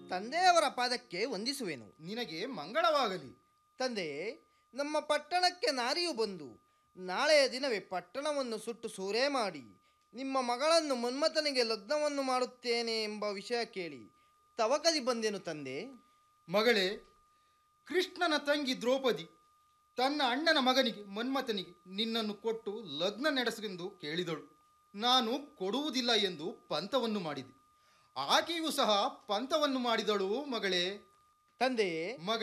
ತಂದೆಯವರ ಪಾದಕ್ಕೆ ವಂದಿಸುವೆನು ನಿನಗೆ ಮಂಗಳವಾಗಲಿ ತಂದೆಯೇ ನಮ್ಮ ಪಟ್ಟಣಕ್ಕೆ ನಾರಿಯು ಬಂದು ನಾಳೆಯ ದಿನವೇ ಪಟ್ಟಣವನ್ನು ಸುಟ್ಟು ಸೂರೆ ಮಾಡಿ ನಿಮ್ಮ ಮಗಳನ್ನು ಮನ್ಮಥನಿಗೆ ಲಗ್ನವನ್ನು ಮಾಡುತ್ತೇನೆ ಎಂಬ ವಿಷಯ ಕೇಳಿ ತವಕದಿ ಬಂದೆನು ತಂದೆ ಮಗಳೇ ಕೃಷ್ಣನ ತಂಗಿ ದ್ರೌಪದಿ ತನ್ನ ಅಣ್ಣನ ಮಗನಿಗೆ ಮನ್ಮಥನಿಗೆ ನಿನ್ನನ್ನು ಕೊಟ್ಟು ಲಗ್ನ ನಡೆಸೆಂದು ಕೇಳಿದಳು ನಾನು ಕೊಡುವುದಿಲ್ಲ ಎಂದು ಪಂಥವನ್ನು ಮಾಡಿದೆ ಆಕೆಯೂ ಸಹ ಪಂಥವನ್ನು ಮಾಡಿದಳು ಮಗಳೇ ತಂದೆಯೇ ಮಗ